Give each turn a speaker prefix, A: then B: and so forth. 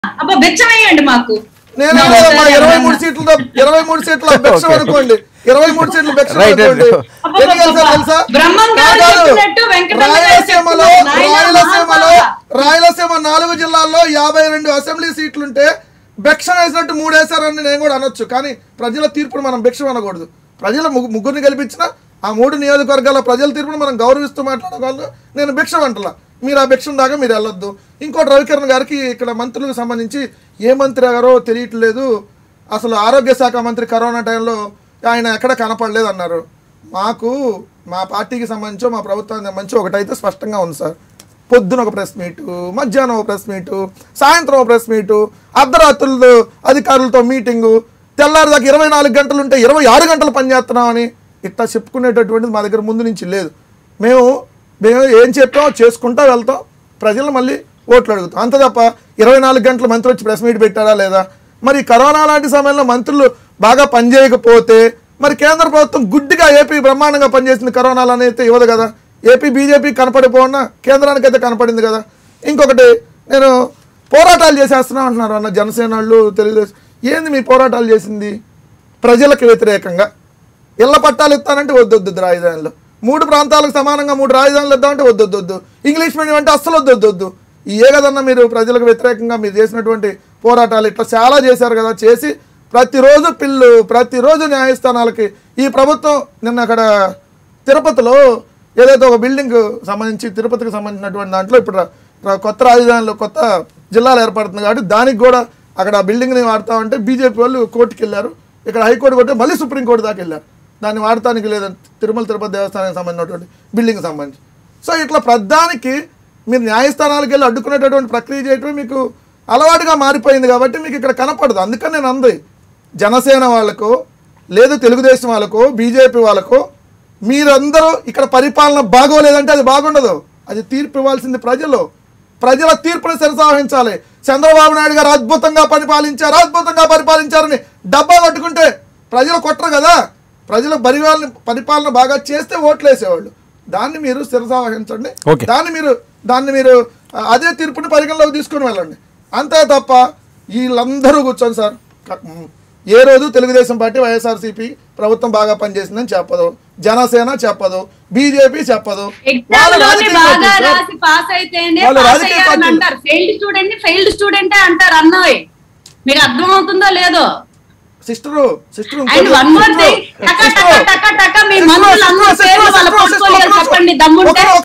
A: అబ్బా బెచ్చమేయండి మాకు
B: నేను
A: నా
B: లేదమ్మా
A: ఒకసారి
B: ఇరవై
A: ఏమన్నా.
B: మూడు సీట్లతో ఇరవై మూడు సీట్ల భిక్షం
C: Okay.
B: అనుకోండి ఇరవై మూడు సీట్లు భిక్షం
C: Right,
B: అనుకోండి
C: right.
B: ఎన్ని గెలిచారు తెలుసా
A: బ్రహ్మం గారు
B: కాదు.
A: చెప్పినట్టు వెంకటరమణ గారు
B: రాయలసీమలో
A: చెప్తున్నారు. నాయనా
B: రాయలసీమలో
A: మహానుభావ.
B: రాయలసీమ నాలుగు జిల్లాల్లో యాభై రెండు అసెంబ్లీ సీట్లుంటే భిక్షం వేసినట్టు మూడు వేశారని నేను కూడా అనొచ్చు కానీ ప్రజల తీర్పును మనం భిక్షం అనకూడదు ప్రజల ముగ్గు- ముగ్గురిని గెలిపించిన ఆ మూడు నియోజకవర్గాల ప్రజల తీర్పును మనం గౌరవిస్తూ మాట్లాడగలను నేను భిక్షం అంటలా మీరు ఆ భిక్షం దాకా మీరు వెళ్ళొద్దు ఇంకోటి రవికిరణ్ గారికి ఇక్కడ మంత్రులకు సంబంధించి ఏ మంత్రి గారో తెలియట్లేదు అసలు ఆరోగ్య శాఖ మంత్రి కరోనా టైంలో ఆయన ఎక్కడ కనపడలేదు అన్నారు మాకు మా పార్టీకి సంబంధించో మా ప్రభుత్వానికి సంబంధించి ఒకటైతే స్పష్టంగా ఉంది సార్ పొద్దున ఒక ప్రెస్ మీటు మధ్యాహ్నం ఒక ప్రెస్ మీటు సాయంత్రం ఒక ప్రెస్ మీటు అర్ధరాత్రులతో అధికారులతో మీటింగు తెల్లారి దాకా ఇరవై నాలుగు గంటలు ఉంటే ఇరవై ఆరు గంటలు పనిచేస్తున్నామని ఇట్లా చెప్పుకునేటటువంటిది మా దగ్గర ముందు నుంచి లేదు మేము మేము ఏం చెప్పామో చేసుకుంటా వెళ్తాం ప్రజలు మళ్ళీ ఓట్లు అడుగుతాం అంత తప్ప ఇరవై నాలుగు గంటల మంత్రి వచ్చి ప్రెస్ మీట్ పెట్టారా లేదా మరి కరోనా లాంటి సమయంలో మంత్రులు బాగా పనిచేయకపోతే మరి కేంద్ర ప్రభుత్వం గుడ్డిగా ఏపీ బ్రహ్మాండంగా పనిచేసింది కరోనాలో అయితే ఇవ్వదు కదా ఏపీ బీజేపీ కనపడిపోన్నా కేంద్రానికి అయితే కనపడింది కదా ఇంకొకటి నేను పోరాటాలు చేసేస్తున్నాం అంటున్నారు అన్న జనసేన వాళ్ళు తెలుగుదేశం ఏంది మీ పోరాటాలు చేసింది ప్రజలకు వ్యతిరేకంగా ఇళ్ల పట్టాలు ఇస్తానంటే వద్దొద్దు రాజధానిలో మూడు ప్రాంతాలకు సమానంగా మూడు రాజధానులు ఇద్దామంటే వద్దొద్దు ఇంగ్లీష్ మీడియం అంటే అస్సలు వద్దొద్దు ఏ కదన్నా మీరు ప్రజలకు వ్యతిరేకంగా మీరు చేసినటువంటి పోరాటాలు ఇట్లా చాలా చేశారు కదా చేసి ప్రతిరోజు పిల్లు ప్రతిరోజు న్యాయస్థానాలకి ఈ ప్రభుత్వం నిన్న అక్కడ తిరుపతిలో ఏదైతే ఒక బిల్డింగ్ సంబంధించి తిరుపతికి సంబంధించినటువంటి దాంట్లో ఇప్పుడు రా- రా- కొత్త రాజధానిలో కొత్త జిల్లాలు ఏర్పడుతుంది కాబట్టి దానికి కూడా అక్కడ ఆ బిల్డింగ్ని వాడతామంటే బీజేపీ వాళ్ళు కోర్టుకి వెళ్ళారు ఇక్కడ హైకోర్టు కొట్టే మళ్ళీ సుప్రీంకోర్టు దాకా వెళ్ళారు దాన్ని వాడటానికి లేదని తిరుమల తిరుపతి దేవస్థానానికి సంబంధించినటువంటి బిల్డింగ్ సంబంధించి సో ఇట్లా ప్రధానికి మీరు న్యాయస్థానాలకు వెళ్ళి అడ్డుకునేటటువంటి ప్రక్రియ చేయటమే మీకు అలవాటుగా మారిపోయింది కాబట్టి మీకు ఇక్కడ కనపడదు అందుకని నేను అంది జనసేన వాళ్ళకు లేదు తెలుగుదేశం వాళ్ళకు బీజేపీ వాళ్ళకు మీరందరూ ఇక్కడ పరిపాలన బాగోలేదంటే అది బాగుండదు అది తీర్పు ఇవ్వాల్సింది ప్రజలు ప్రజల తీర్పుని శిరసావహించాలి చంద్రబాబు నాయుడు గారు అద్భుతంగా పరిపాలించారు అద్భుతంగా పరిపాలించారని డబ్బా కొట్టుకుంటే ప్రజలు కొట్టరు కదా ప్రజలు పరిపాలన పరిపాలన బాగా చేస్తే ఓట్లు వేసేవాళ్ళు దాన్ని మీరు శిరసావహించండి
C: Okay.
B: దాన్ని మీరు దాన్ని మీరు ఆ, అదే తీర్పుని పరిగణలోకి తీసుకొని వెళ్ళండి అంతే తప్ప వీళ్ళందరూ కూర్చొని సార్ క- మ్, ఏ రోజు తెలుగుదేశం పార్టీ వైఎస్ఆర్సీపీ ప్రభుత్వం బాగా పనిచేసిందని చెప్పదు జనసేన చెప్పదు బీజేపీ చెప్పదు
A: ఎగ్జామ్
B: వాళ్ళ
A: లోని
B: రాజకీయ
A: బాగా
B: పార్టీ సార్.
A: రాసి పాస్ అయితేనే
B: వాళ్ళు
A: పాస్
B: రాజకీయ
A: అయ్యారని
B: పార్టీలు.
A: అంటారు ఫెయిల్డ్ స్టూడెంట్ ని ఫెయిల్డ్ స్టూడెంటే అంటారు అన్నోయ్ మీకు అర్థమవుతుందో లేదో
B: sister sister
A: and one more thing టక టక టక టక మీ మంత్రులు అందరూ పేర్లు వాళ్ళ పోర్ట్ఫోలియో చెప్పండి దమ్ముంటే